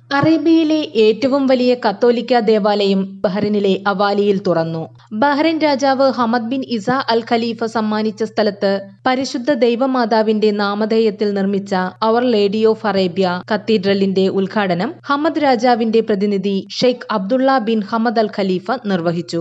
അറേബ്യയിലെ ഏറ്റവും വലിയ കത്തോലിക്ക ദേവാലയം ബഹ്റിനിലെ അവാലിയിൽ തുറന്നു ബഹ്റിൻ രാജാവ് Hamad bin Isa Al Khalifa സമ്മാനിച്ച സ്ഥലത്ത് പരിശുദ്ധ ദൈവമാതാവിന്റെ നാമധേയത്തിൽ നിർമ്മിച്ച അവർ ലേഡി ഓഫ് അറേബ്യ കത്തീഡ്രലിന്റെ ഉദ്ഘാടനം ഹമദ് രാജാവിന്റെ പ്രതിനിധി Sheikh Abdullah bin Hamad Al Khalifa നിർവഹിച്ചു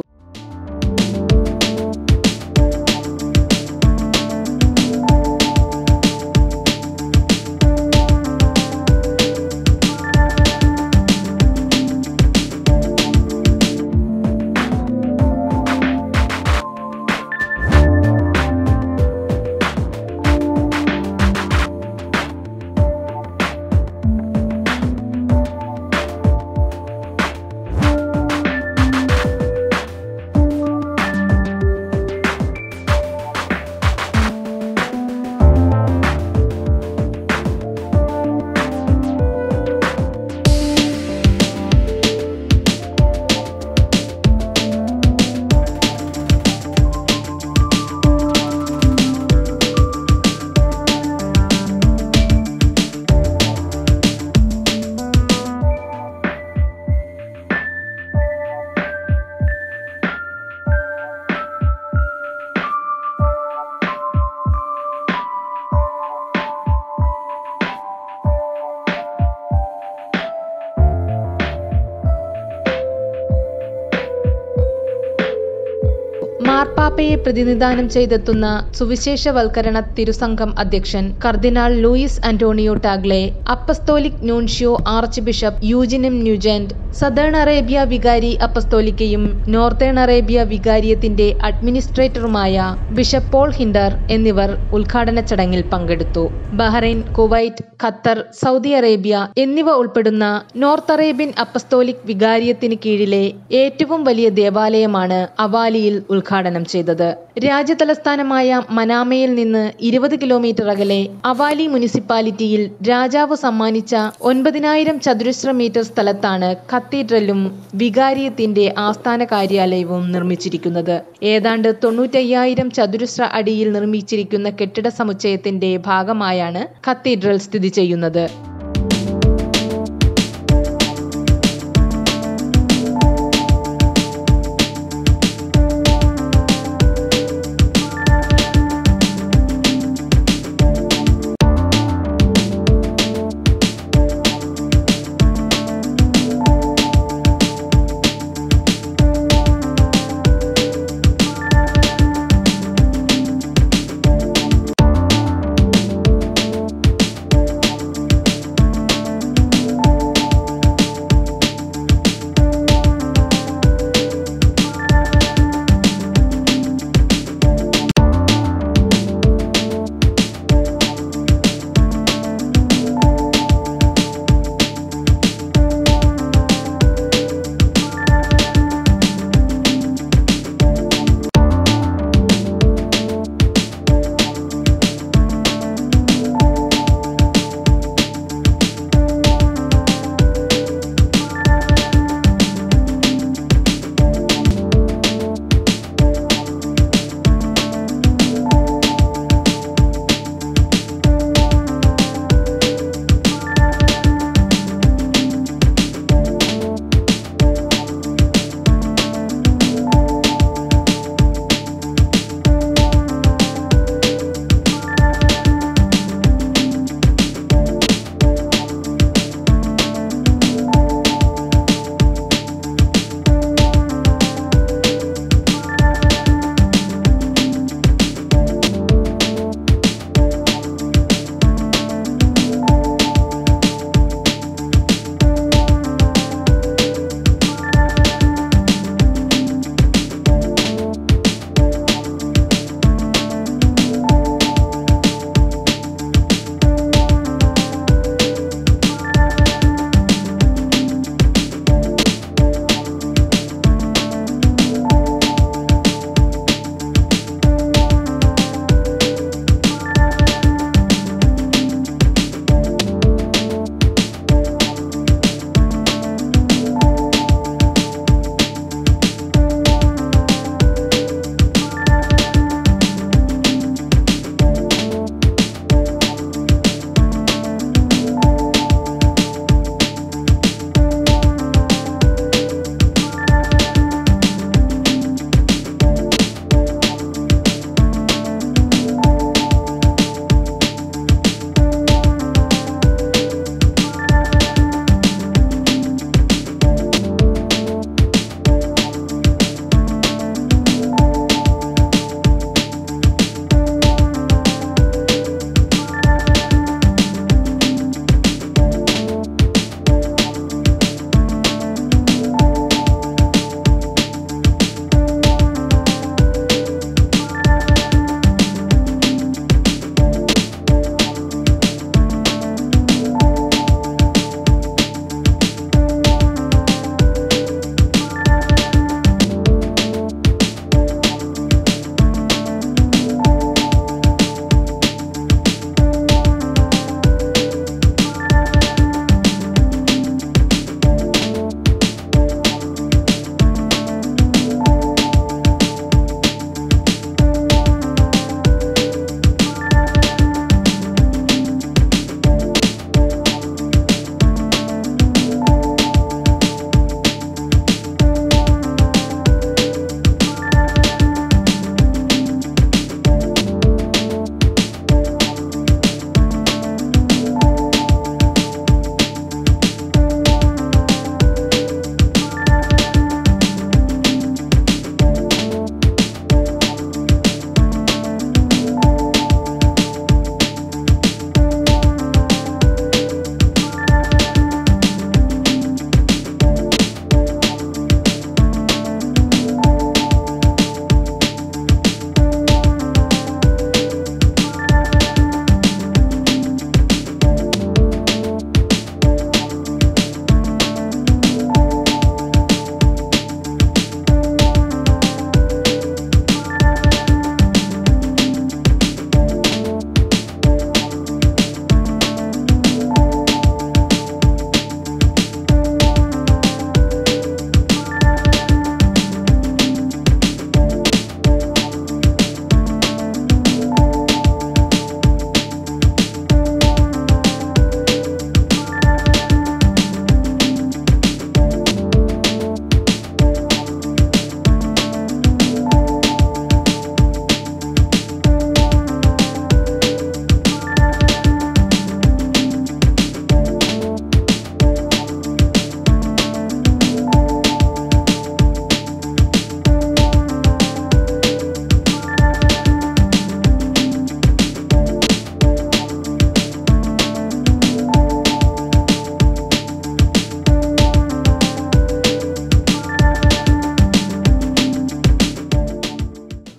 മാർപ്പാപ്പയെ പ്രതിനിധാനം ചെയ്തെത്തുന്ന സുവിശേഷവൽക്കരണ തിരുസംഘം അധ്യക്ഷൻ കർദിനാൾ Luis Antonio Tagle apostolic nuncio archbishop യൂജിനം ന്യൂജന്റ് സദേൺ അറേബ്യ വികാരി അപ്പസ്തോലിക്കയും നോർത്തേൺ അറേബ്യ വികാരിയത്തിന്റെ അഡ്മിനിസ്ട്രേറ്ററുമായ ബിഷപ്പ് പോൾ ഹിൻഡർ എന്നിവർ ഉദ്ഘാടന ചടങ്ങിൽ പങ്കെടുത്തു Bahrain Kuwait Qatar Saudi Arabia എന്നിവ ഉൾപ്പെടുന്ന നോർത്ത് അറേബ്യൻ അപ്പസ്തോലിക് വികാരിയത്തിന് കീഴിലെ ഏറ്റവും വലിയ ദേവാലയമാണ് അവാലിയിൽ ഉദ്ഘാടനം ചെയ്തത് രാജ്യതലസ്ഥാനമായ മനാമയിൽ നിന്ന് ഇരുപത് കിലോമീറ്റർ അകലെ അവാലി മുനിസിപ്പാലിറ്റിയിൽ രാജാവ് സമ്മാനിച്ച ഒൻപതിനായിരം ചതുരശ്ര മീറ്റർ സ്ഥലത്താണ് കത്തീഡ്രലും വികാരിയത്തിന്റെ ആസ്ഥാന കാര്യാലയവും നിർമ്മിച്ചിരിക്കുന്നത് ഏതാണ്ട് തൊണ്ണൂറ്റയ്യായിരം ചതുരശ്ര അടിയിൽ നിർമ്മിച്ചിരിക്കുന്ന കെട്ടിട സമുച്ചയത്തിന്റെ ഭാഗമായാണ് കത്തീഡ്രൽ സ്ഥിതി ചെയ്യുന്നത്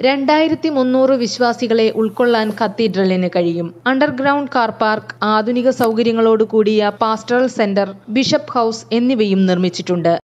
രണ്ടായിരത്തി മുന്നൂറ് വിശ്വാസികളെ ഉൾക്കൊള്ളാൻ കത്തീഡ്രലിന് കഴിയും അണ്ടർഗ്രൗണ്ട് കാർ പാർക്ക് ആധുനിക സൗകര്യങ്ങളോട് കൂടിയ പാസ്റ്ററൽ സെന്റർ ബിഷപ്പ് ഹൗസ് എന്നിവയും നിർമ്മിച്ചിട്ടുണ്ട്